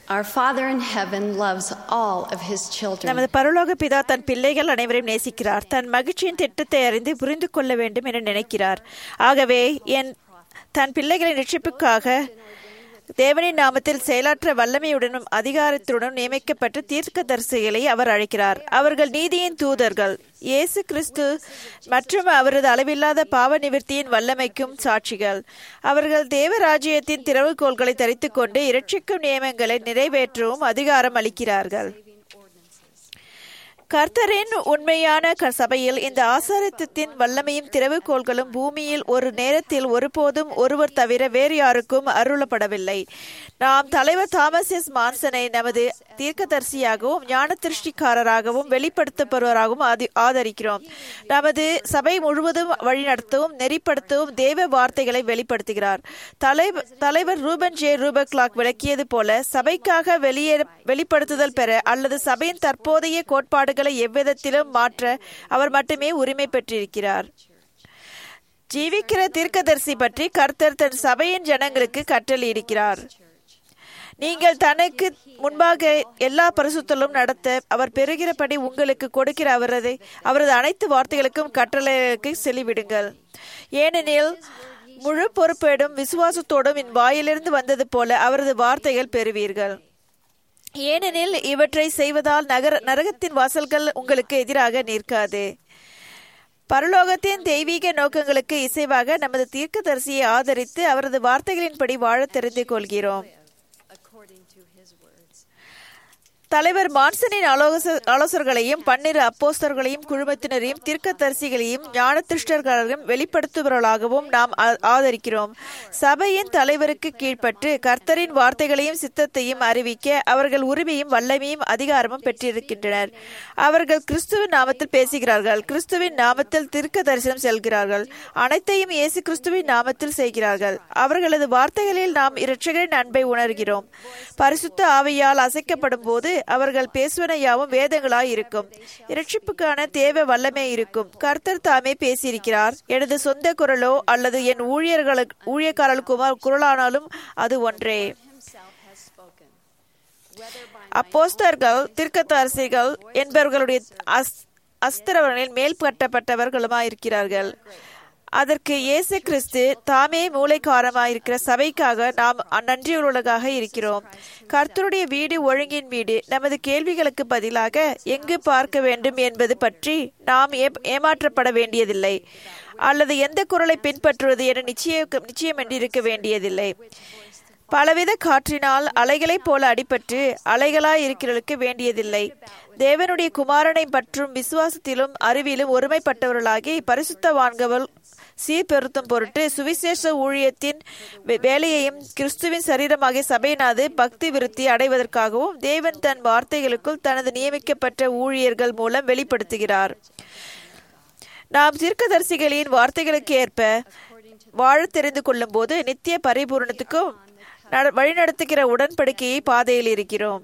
Our Father in heaven loves all of his children. நமது பரலோக பிதா தன் பிள்ளைகள் அனைவரையும் நேசிக்கிறார் தன் மகிழ்ச்சியின் திட்டத்தை அறிந்து புரிந்து கொள்ள வேண்டும் என நினைக்கிறார் ஆகவே என் தன் பிள்ளைகளின் ரட்சிப்புக்காக தேவனின் நாமத்தில் செயலாற்ற வல்லமையுடனும் அதிகாரத்துடனும் நியமிக்கப்பட்ட தீர்க்கதரிசிகளை அவர் அழைக்கிறார் அவர்கள் நீதியின் தூதர்கள் இயேசு கிறிஸ்து மற்றும் அவரது அளவில்லாத பாவ நிவர்த்தியின் வல்லமைக்கும் சாட்சிகள் அவர்கள் தேவராஜ்யத்தின் திறவுகோள்களை தரித்துக் கொண்டு இரட்சிக்கும் நியமங்களை நிறைவேற்றவும் அதிகாரம் அளிக்கிறார்கள் கர்த்தரின் உண்மையான க- சபையில் இந்த ஆசாரித்தத்தின் வல்லமையும் திறவுகோள்களும் பூமியில் ஒரு நேரத்தில் ஒருபோதும் ஒருவர் தவிர வேறு யாருக்கும் அருளப்படவில்லை நாம் தலைவர் தாமஸ் எஸ் மான்சனை நமது தீர்க்கதரிசியாகவும் ஞான திருஷ்டிக்காரராகவும் வெளிப்படுத்தப்படுவராகவும் ஆதி- ஆதரிக்கிறோம் நமது சபை முழுவதும் வழிநடத்தவும் நெறிப்படுத்தவும் தேவ வார்த்தைகளை வெளிப்படுத்துகிறார் தலைவர் தலைவர் ரூபன் ஜே ரூபக்லாக் விளக்கியது போல சபைக்காக வெளியே வெளிப்படுத்துதல் பெற அல்லது சபையின் தற்போதைய கோட்பாடுகளை எவ்விதத்திலும் மாற்ற அவர் மட்டுமே உரிமை பெற்றிருக்கிறார் ஜீவிக்கிற தீர்க்கதரிசி பற்றி கர்த்தர் தன் சபையின் ஜனங்களுக்கு கட்டளையிடுகிறார் நீங்கள் தனக்கு முன்பாக எல்லா பரிசுத்தலும் நடத்த அவர் பெறுகிறபடி உங்களுக்கு கொடுக்கிற அவரது அவரது அனைத்து வார்த்தைகளுக்கும் கட்டளைகளுக்கு செலிவிடுங்கள் ஏனெனில் முழு பொறுப்பேடும் விசுவாசத்தோடும் என் வாயிலிருந்து வந்தது போல அவரது வார்த்தைகள் பெறுவீர்கள் ஏனெனில் இவற்றை செய்வதால் நகர நரகத்தின் வாசல்கள் உங்களுக்கு எதிராக நிற்காது பரலோகத்தின் தெய்வீக நோக்கங்களுக்கு இசைவாக நமது தீர்க்கதரிசியை ஆதரித்து அவரது வார்த்தைகளின்படி வாழ தெரிந்து கொள்கிறோம் according to his words. தலைவர் மான்சனின் ஆலோச ஆலோசகர்களையும் பன்னிரு அப்போஸ்தர்களையும் குழுமத்தினரையும் தீர்க்கதரிசிகளையும் ஞானதிருஷ்டர்களையும் வெளிப்படுத்துபவர்களாகவும் நாம் ஆ- ஆதரிக்கிறோம் சபையின் தலைவருக்கு கீழ்ப்பட்டு கர்த்தரின் வார்த்தைகளையும் சித்தத்தையும் அறிவிக்க அவர்கள் உரிமையும் வல்லமையும் அதிகாரமும் பெற்றிருக்கின்றனர் அவர்கள் கிறிஸ்துவின் நாமத்தில் பேசுகிறார்கள் கிறிஸ்துவின் நாமத்தில் தீர்க்க தரிசனம் செல்கிறார்கள் அனைத்தையும் இயேசு கிறிஸ்துவின் நாமத்தில் செய்கிறார்கள் அவர்களது வார்த்தைகளில் நாம் இரட்சகரின் அன்பை உணர்கிறோம் பரிசுத்த ஆவியால் அசைக்கப்படும் போது அவர்கள் பேசுவன யாவும் வேதங்களாய் இருக்கும் இரட்சிப்புக்கான தேவை வல்லமை இருக்கும் கர்த்தர் தாமே பேசியிருக்கிறார் எனது சொந்த குரலோ அல்லது என் ஊழியர்களுக்கு ஊழியக்காரர்களுக்குமா குரலானாலும் அது ஒன்றே Himself has spoken. Whether by அப்போஸ்தர்கள் தீர்க்கதரிசிகள் என்பவர்களுடைய அஸ் அஸ்திரவர்களில் மேல் கட்டப்பட்டவர்களுமாயிருக்கிறார்கள் அதற்கு இயேசு கிறிஸ்து தாமே மூளைக்காரமாயிருக்கிற சபைக்காக நாம் நன்றியுள்ளதாக இருக்கிறோம் கர்த்தருடைய வீடு ஒழுங்கின் வீடு நமது கேள்விகளுக்கு பதிலாக எங்கு பார்க்க வேண்டும் என்பது பற்றி நாம் ஏ- ஏமாற்றப்பட வேண்டியதில்லை அல்லது எந்த குரலை பின்பற்றுவது என நிச்சய நிச்சயம் என்றிருக்க வேண்டியதில்லை பலவித காற்றினால் அலைகளைப் போல அடிபட்டு அலைகளாய் இருக்கிறதுக்கு வேண்டியதில்லை தேவனுடைய குமாரனை பற்றும் விசுவாசத்திலும் அறிவிலும் ஒருமைப்பட்டவர்களாகி பரிசுத்தவான்கள் சீர்பெருத்தும் பொருட்டு சுவிசேஷ ஊழியத்தின் வே- வேலையையும் கிறிஸ்துவின் சரீரமாகிய சபையினாது பக்தி விருத்தி அடைவதற்காகவும் தேவன் தன் வார்த்தைகளுக்குள் தனது நியமிக்கப்பட்ட ஊழியர்கள் மூலம் வெளிப்படுத்துகிறார் நாம் தீர்க்கதரிசிகளின் வார்த்தைகளுக்கு ஏற்ப வாழ தெரிந்து கொள்ளும் போது நித்திய பரிபூரணத்துக்கும் நட- வழிநடத்துகிற உடன்படிக்கையை பாதையில் இருக்கிறோம்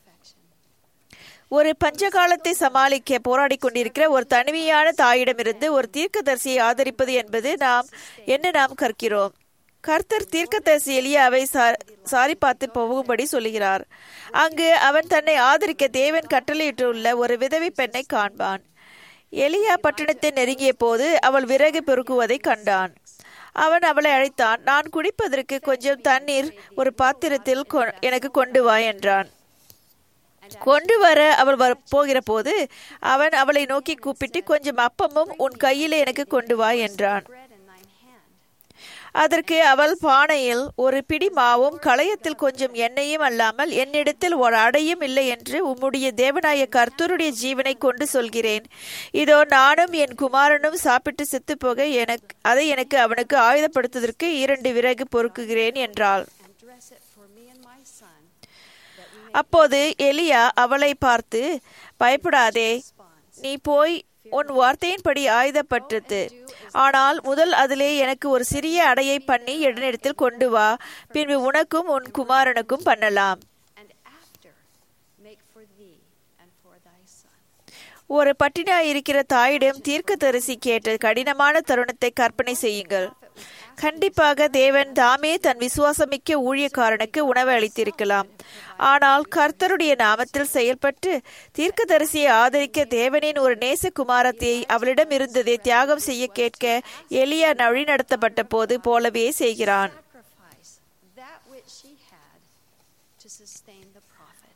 ஒரு பஞ்சகாலத்தை சமாளிக்க போராடி கொண்டிருக்கிற ஒரு தனிமையான தாயிடமிருந்து ஒரு தீர்க்கதரிசியை ஆதரிப்பது என்பது நாம் என்ன நாம் கற்கிறோம் கர்த்தர் தீர்க்கதரிசி எலியாவை சா- சாரி பார்த்து போகும்படி சொல்லுகிறார் அங்கு அவன் தன்னை ஆதரிக்க தேவன் கட்டளையிட்டுள்ள ஒரு விதவை பெண்ணை காண்பான் எலியா பட்டணத்தை நெருங்கிய போது அவள் விறகு பெருக்குவதை கண்டான் அவன் அவளை அழைத்தான் நான் குடிப்பதற்கு கொஞ்சம் தண்ணீர் ஒரு பாத்திரத்தில் கொ- எனக்கு கொண்டு வா என்றான் கொண்டு வர அவள் வர போகிற போது அவன் அவளை நோக்கி கூப்பிட்டு கொஞ்சம் அப்பமும் உன் கையிலே எனக்கு கொண்டு வா என்றான் bread in thine hand. அதற்கு அவள் பானையில் ஒரு பிடி மாவும் களையத்தில் கொஞ்சம் எண்ணெயும் அல்லாமல் என்னிடத்தில் ஒரு அடையும் இல்லை என்று உம்முடைய தேவனாய கர்த்தருடைய ஜீவனை கொண்டு சொல்கிறேன் இதோ நானும் என் குமாரனும் சாப்பிட்டு செத்துப் போக எனக்கு அதை எனக்கு அவனுக்கு ஆயுதப்படுத்துவதற்கு இரண்டு விறகு பொறுக்குகிறேன் என்றாள் And dress it for me and my son, that we may அப்போது எலியா அவளை பார்த்து பயப்படாதே நீ போய் உன் வார்த்தையின்படி ஆயுதப்பட்டது ஆனால் முதல் அதிலே எனக்கு ஒரு சிறிய அடையை பண்ணி என்னிடத்தில் கொண்டு வா பின்பு உனக்கும் உன் குமாரனுக்கும் பண்ணலாம் and after make for thee and for thy son. ஒரு பட்டினாய் இருக்கிற தாயிடம் தீர்க்க தரிசி கேட்ட கடினமான தருணத்தை கற்பனை செய்யுங்கள் கண்டிப்பாக தேவன் தாமே தன் விசுவாசமிக்க ஊழியக்காரனுக்கு உணவு அளித்திருக்கலாம் ஆனால் கர்த்தருடைய நாமத்தில் செயல்பட்டு தீர்க்கதரிசியை ஆதரிக்க தேவனின் ஒரு நேச குமாரத்தை அவளிடம் இருந்ததை தியாகம் செய்ய கேட்க எலியா வழிநடத்தப்பட்ட போது போலவே செய்கிறான் sacrifice that which she had to sustain the prophet.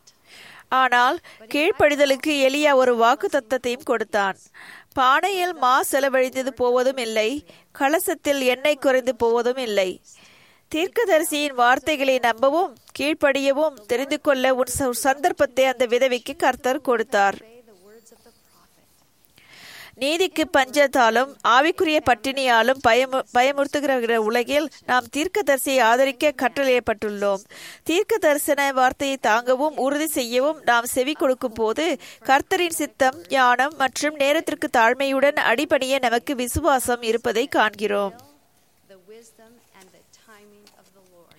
ஆனால் கீழ்ப்படிதலுக்கு எலியா ஒரு வாக்கு தத்தத்தையும் கொடுத்தான் பானையில் மா செலவழிந்தது போவதும் இல்லை கலசத்தில் எண்ணெய் குறைந்து போவதும் இல்லை தீர்க்கதரிசியின் வார்த்தைகளை நம்பவும் கீழ்ப்படியவும் தெரிந்து கொள்ள உன் ச- சந்தர்ப்பத்தை அந்த விதவைக்கு கர்த்தர் கொடுத்தார் Obey the words of the prophet. நீதிக்கு பஞ்சத்தாலும் ஆவிக்குரிய பட்டினியாலும் பயமு பயமுறுத்துகிற உலகில் நாம் தீர்க்கதரிசியை ஆதரிக்க கட்டளையப்பட்டுள்ளோம் தீர்க்க தரிசன வார்த்தையை தாங்கவும் உறுதி செய்யவும் நாம் செவி கொடுக்கும் போது கர்த்தரின் சித்தம் ஞானம் மற்றும் நேரத்திற்கு தாழ்மையுடன் அடிபணிய நமக்கு விசுவாசம் இருப்பதை காண்கிறோம் The wisdom and the timing of the Lord.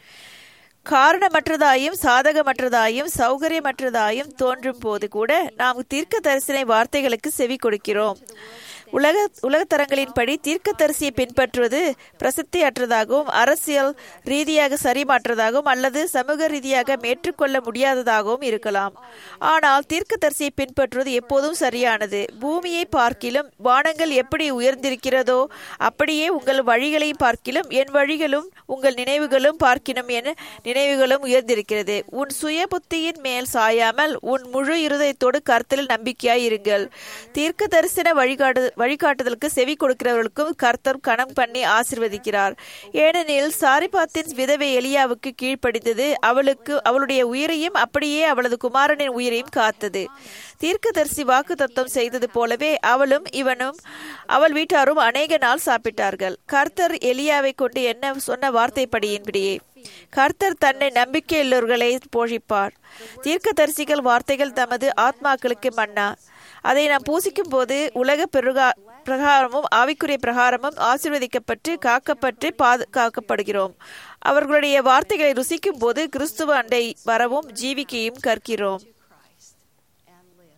காரணமற்றதாயும் சாதகமற்றதாயும் சௌகரியமற்றதாயும் தோன்றும் போது கூட நாம் தீர்க்க தரிசன வார்த்தைகளுக்கு செவி கொடுக்கிறோம் உலக உலகத்தரங்களின்படி தீர்க்கதரிசியை பின்பற்றுவது பிரசித்தியற்றதாகவும் அரசியல் ரீதியாக சரிமாற்றதாகவும் அல்லது சமூக ரீதியாக ஏற்றுக்கொள்ள முடியாததாகவும் இருக்கலாம் ஆனால் தீர்க்கதரிசியை பின்பற்றுவது எப்போதும் சரியானது பூமியை பார்க்கிலும் வானங்கள் எப்படி உயர்ந்திருக்கிறதோ அப்படியே உங்கள் வழிகளை பார்க்கிலும் என் வழிகளும் உங்கள் நினைவுகளும் பார்க்கினும் என நினைவுகளும் உயர்ந்திருக்கிறது உன் சுய புத்தியின் மேல் சாயாமல் உன் முழு இருதயத்தோடு கர்த்தரில் நம்பிக்கையாய் இருங்கள் தீர்க்க தரிசன வழிகாட்டு வழிகாட்டுதலுக்கு செவி கொடுக்கிறவர்களுக்கும் கர்த்தர் கணம் பண்ணி ஆசிர்வதிக்கிறார் ஏனெனில் சாரிபாத்தின் விதவை எலியாவுக்கு கீழ்ப்படிந்தது அவளுக்கு அவளுடைய உயிரையும் அப்படியே அவளது குமாரனின் உயிரையும் காத்தது தீர்க்கதரிசி வாக்கு தத்தம் செய்தது போலவே அவளும் இவனும் அவள் வீட்டாரும் அநேக நாள் சாப்பிட்டார்கள் கர்த்தர் எலியாவை கொண்டு என்ன சொன்ன வார்த்தைப்படியின்படியே கர்த்தர் தன்னை நம்பிக்கையுள்ளவர்களை போஷிப்பார் தீர்க்கதரிசிகள் வார்த்தைகள் தமது ஆத்மாக்களுக்கு மன்னா அதை நாம் பூசிக்கும் போது உலக பெருகா பிரகாரமும் ஆவிக்குரிய பிரகாரமும் ஆசீர்வதிக்கப்பட்டு காக்கப்பட்டு பாதுகாக்கப்படுகிறோம் அவர்களுடைய வார்த்தைகளை ருசிக்கும் போது கிறிஸ்துவ அண்டை வரவும் ஜீவிக்கையும் கற்கிறோம் to Christ and live.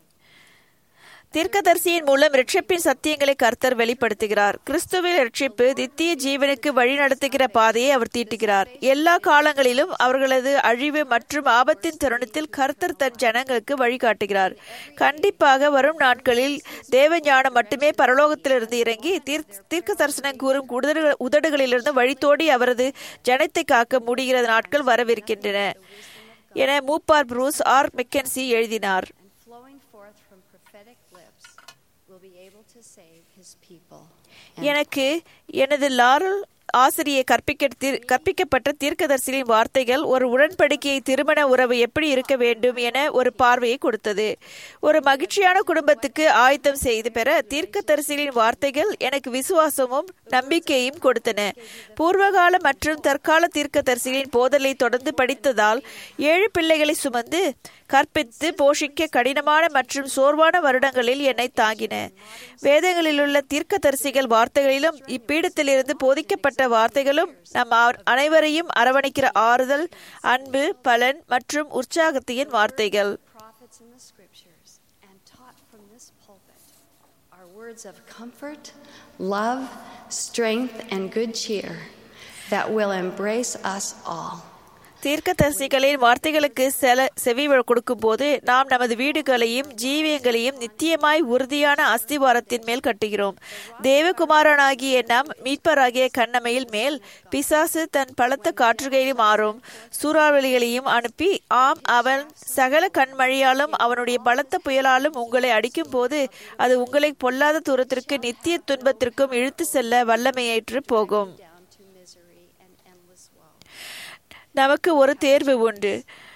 தீர்க்கதரிசியின் மூலம் ரட்சிப்பின் சத்தியங்களை கர்த்தர் வெளிப்படுத்துகிறார் கிறிஸ்துவின் ரட்சிப்பு நித்திய ஜீவனுக்கு வழிநடத்துகிற பாதையை அவர் தீட்டுகிறார் எல்லா காலங்களிலும் அவர்களது அழிவு மற்றும் ஆபத்தின் தருணத்தில் கர்த்தர் தன் ஜனங்களுக்கு வழிகாட்டுகிறார் கண்டிப்பாக வரும் நாட்களில் தேவ ஞானம் மட்டுமே பரலோகத்திலிருந்து இறங்கி தீர் தீர்க்க தரிசனம் கூறும் உதடுகள் உதடுகளிலிருந்து வழித்தோடி அவரது ஜனத்தை காக்க முடிகிற நாட்கள் வரவிருக்கின்றன என மூப்பார் புரூஸ் ஆர் மெக்கன்சி எழுதினார் And flowing forth from prophetic lips will be able to save his people. எனக்கு எனது லாரல் ஆசிரியை கற்பிக்க தீர்- கற்பிக்கப்பட்ட தீர்க்கதரிசியின் வார்த்தைகள் ஒரு உடன்படிக்கையை திருமண உறவு எப்படி இருக்க வேண்டும் என ஒரு பார்வையை கொடுத்தது ஒரு மகிழ்ச்சியான குடும்பத்துக்கு ஆயத்தம் செய்து பெற தீர்க்கதரிசிகளின் வார்த்தைகள் எனக்கு விசுவாசமும் நம்பிக்கையும் கொடுத்தன பூர்வகால மற்றும் தற்கால தீர்க்கதரிசிகளின் போதலை தொடர்ந்து படித்ததால் ஏழு பிள்ளைகளை சுமந்து கற்பித்து போஷிக்க கடினமான மற்றும் சோர்வான வருடங்களில் என்னை தாங்கின வேதங்களிலுள்ள தீர்க்கதரிசிகள் வார்த்தைகளிலும் இப்பீடத்திலிருந்து போதிக்கப்பட்ட வார்த்தைகளும் நம் ஆர்- அனைவரையும் அரவணைக்கிற ஆறுதல் அன்பு பலன் மற்றும் உற்சாகத்தின் வார்த்தைகள் Prophets in the scriptures and taught from this pulpit are words of comfort, love, strength, and good cheer that will embrace us all. தீர்க்கதரிசிகளின் வார்த்தைகளுக்கு செல செவி கொடுக்கும்போது நாம் நமது வீடுகளையும் ஜீவியங்களையும் நித்தியமாய் உறுதியான அஸ்திவாரத்தின் மேல் கட்டுகிறோம் தேவகுமாரனாகிய நம் மீட்பராகிய கண்ணமையில் மேல் பிசாசு தன் பலத்த காற்றுகையிலும் மாறும் சூறாவளிகளையும் அனுப்பி ஆம் அவன் சகல கண்மழியாலும் அவனுடைய பலத்த புயலாலும் உங்களை அடிக்கும் போது அது உங்களை பொல்லாத தூரத்திற்கு நித்திய துன்பத்திற்கும் இழுத்து செல்ல வல்லமையேற்று போகும் Down to misery and endless woe. நமக்கு ஒரு தேர்வு உண்டு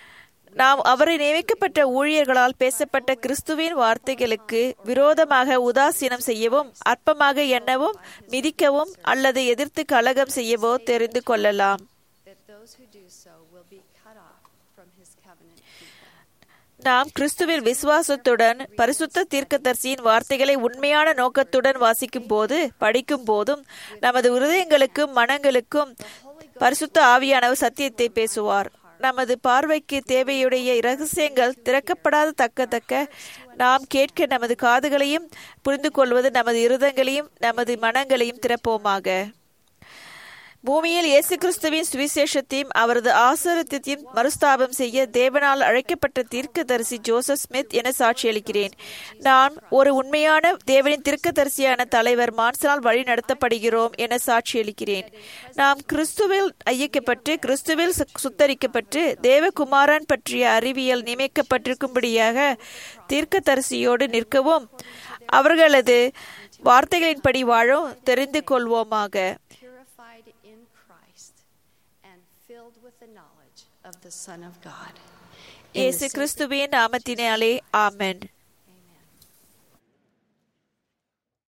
நாம் அவரை நியமிக்கப்பட்ட ஊழியர்களால் பேசப்பட்ட கிறிஸ்துவின் வார்த்தைகளுக்கு விரோதமாக உதாசீனம் செய்யவும் அற்பமாக எண்ணவும் மிதிக்கவும் அல்லது எதிர்த்து கலகம் செய்யவோ தெரிந்து கொள்ளலாம் That those who do so will be cut off from his covenant people. நாம் கிறிஸ்துவின் விசுவாசத்துடன் பரிசுத்த தீர்க்கதரிசியின் வார்த்தைகளை உண்மையான நோக்கத்துடன் வாசிக்கும் போது படிக்கும் போதும் நமது இருதயங்களுக்கும் மனங்களுக்கும் பரிசுத்த ஆவியானவர் சத்தியத்தை பேசுவார் நமது பார்வைக்கு தேவையுடைய இரகசியங்கள் திறக்கப்படாத தக்க தக்க நாம் கேட்க நமது காதுகளையும் புரிந்து கொள்வது நமது இருதயங்களையும் நமது மனங்களையும் திறப்போமாக பூமியில் இயேசு கிறிஸ்துவின் சுவிசேஷத்தையும் அவரது ஆசாரத்தையும் மறுஸ்தாபம் செய்ய தேவனால் அழைக்கப்பட்ட தீர்க்கதரிசி ஜோசப் ஸ்மித் என சாட்சியளிக்கிறேன் நான் ஒரு உண்மையான தேவனின் தீர்க்கதரிசியான தலைவர் மான்சனால் வழி நடத்தப்படுகிறோம் என சாட்சியளிக்கிறேன் நாம் கிறிஸ்துவில் ஐயக்கப்பட்டு கிறிஸ்துவில் சு- சுத்தரிக்கப்பட்டு தேவகுமாரன் பற்றிய அறிவியல் நியமிக்கப்பட்டிருக்கும்படியாக தீர்க்கதரிசியோடு நிற்கவும் அவர்களது வார்த்தைகளின்படி வாழும் தெரிந்து கொள்வோமாக purified in Christ and filled with the knowledge of the Son of God. In the இயேசு கிறிஸ்துவின் நாமத்தினாலே ஆமென்